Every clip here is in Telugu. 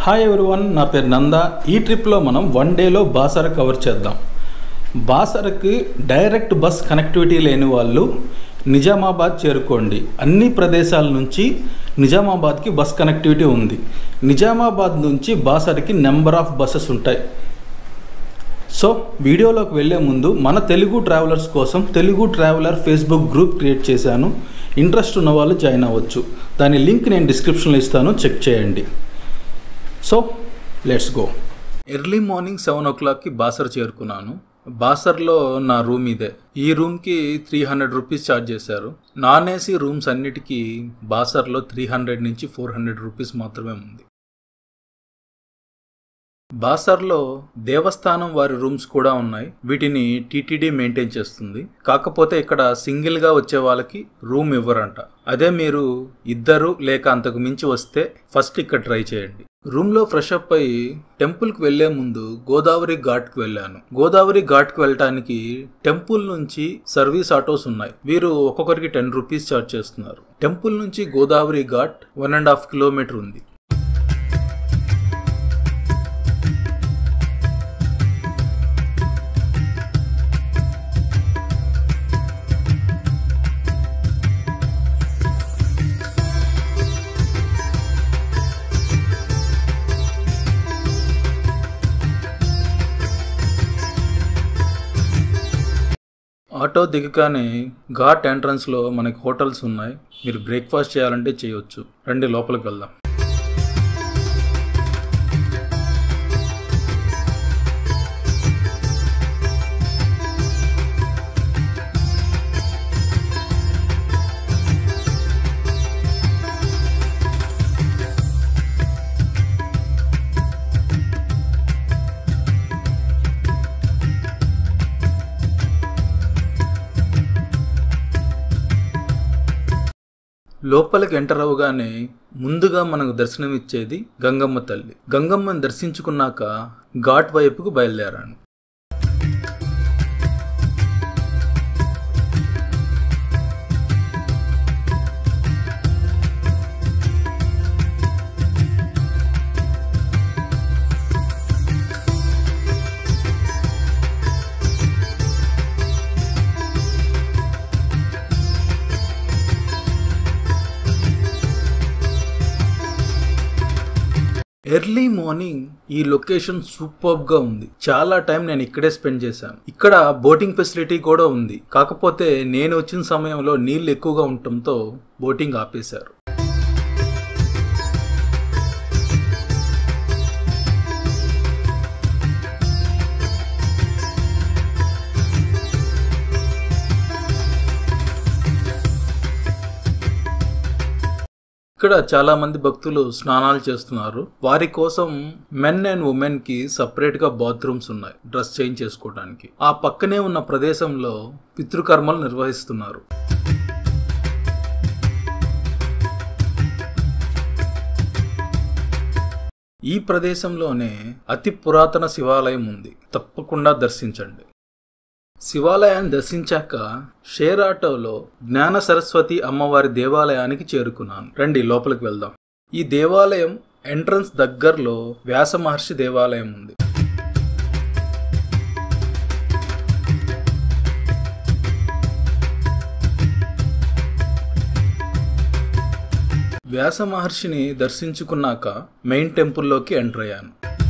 హాయ్ ఎవ్రీవన్ నా పేరు నంద ఈ ట్రిప్లో మనం వన్ డేలో బాసర కవర్ చేద్దాం బాసరకి డైరెక్ట్ బస్ కనెక్టివిటీ లేని వాళ్ళు నిజామాబాద్ చేరుకోండి అన్ని ప్రదేశాల నుంచి నిజామాబాద్కి బస్ కనెక్టివిటీ ఉంది నిజామాబాద్ నుంచి బాసరకి నెంబర్ ఆఫ్ బస్సెస్ ఉంటాయి సో వీడియోలోకి వెళ్ళే ముందు మన తెలుగు ట్రావెలర్స్ కోసం Telugu traveller Facebook group create చేశాను ఇంట్రెస్ట్ ఉన్న వాళ్ళు జాయిన్ అవ్వచ్చు దాని లింక్ నేను డిస్క్రిప్షన్లో ఇస్తాను చెక్ చేయండి so let's go early morning seven ఓ క్లాక్కి బాసర్ చేరుకున్నాను బాసర్లో నా రూమ్ ఇదే ఈ రూమ్కి త్రీ హండ్రెడ్ రూపీస్ ఛార్జ్ చేశారు నాన్ ఏసీ రూమ్స్ అన్నిటికీ బాసర్లో త్రీ హండ్రెడ్ నుంచి ఫోర్ హండ్రెడ్ రూపీస్ మాత్రమే ఉంది బాసర్లో దేవస్థానం వారి రూమ్స్ కూడా ఉన్నాయి వీటిని టీటీడీ మెయింటైన్ చేస్తుంది కాకపోతే ఇక్కడ సింగిల్గా వచ్చే వాళ్ళకి రూమ్ ఇవ్వరంట అదే మీరు ఇద్దరు లేక అంతకు మించి వస్తే ఫస్ట్ ఇక్కడ ట్రై చేయండి రూమ్లో ఫ్రెష్ అప్ అయ్యి టెంపుల్కి వెళ్లే ముందు గోదావరి ఘాట్కి వెళ్ళాను గోదావరి ఘాట్కి వెళ్ళటానికి టెంపుల్ నుంచి సర్వీస్ ఆటోస్ ఉన్నాయి వీరు ఒక్కొక్కరికి టెన్ రూపీస్ ఛార్జ్ చేస్తున్నారు టెంపుల్ నుంచి Godavari ghat one and half kilometre ఉంది ఆటో దిగగానే ఘాట్ ఎంట్రన్స్లో మనకి హోటల్స్ ఉన్నాయి మీరు బ్రేక్ఫాస్ట్ చేయాలంటే చేయొచ్చు రండి లోపలికి వెళ్దాం లోపలికి ఎంటర్ అవగానే ముందుగా మనకు దర్శనం ఇచ్చేది గంగమ్మ తల్లి గంగమ్మని దర్శించుకున్నాక ఘాట్ వైపుకు బయలుదేరాను ఎర్లీ మార్నింగ్ ఈ లొకేషన్ సూపర్ గా ఉంది చాలా టైం నేను ఇక్కడే స్పెండ్ చేశాను ఇక్కడ బోటింగ్ ఫెసిలిటీ కూడా ఉంది కాకపోతే నేను వచ్చిన సమయంలో నీళ్లు ఎక్కువగా ఉండటంతో బోటింగ్ ఆపేశారు ఇక్కడ చాలా మంది భక్తులు స్నానాలు చేస్తున్నారు వారి కోసం మెన్ అండ్ ఉమెన్ కి సపరేట్ గా బాత్రూమ్స్ ఉన్నాయి డ్రెస్ చేంజ్ చేసుకోవడానికి ఆ పక్కనే ఉన్న ప్రదేశంలో పితృకర్మలు నిర్వహిస్తున్నారు ఈ ప్రదేశంలోనే అతి పురాతన శివాలయం ఉంది తప్పకుండా దర్శించండి శివాలయాన్ని దర్శించాక షేర్ ఆటోలో జ్ఞాన సరస్వతి అమ్మవారి దేవాలయానికి చేరుకున్నాను రండి లోపలికి వెళ్దాం ఈ దేవాలయం ఎంట్రన్స్ దగ్గరలో వ్యాస మహర్షి దేవాలయం ఉంది వ్యాస మహర్షిని దర్శించుకున్నాక మెయిన్ టెంపుల్లోకి ఎంటర్ అయ్యాను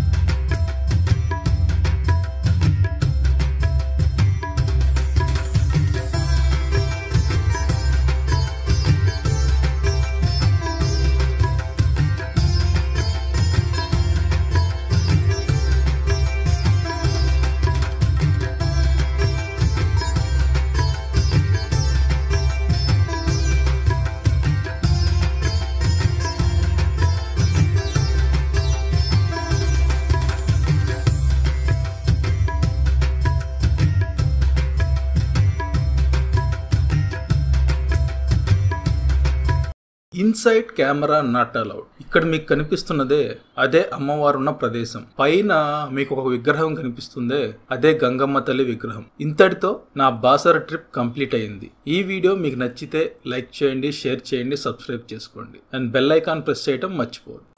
ఇన్సైడ్ కెమెరా నాట్ అలౌడ్ ఇక్కడ మీకు కనిపిస్తున్నదే అదే అమ్మవారు ఉన్న ప్రదేశం పైన మీకు ఒక విగ్రహం కనిపిస్తుందే అదే గంగమ్మ తల్లి విగ్రహం ఇంతటితో నా బాసర ట్రిప్ కంప్లీట్ అయింది ఈ వీడియో మీకు నచ్చితే లైక్ చేయండి షేర్ చేయండి సబ్స్క్రైబ్ చేసుకోండి అండ్ బెల్ ఐకాన్ ప్రెస్ చేయడం మర్చిపోవద్దు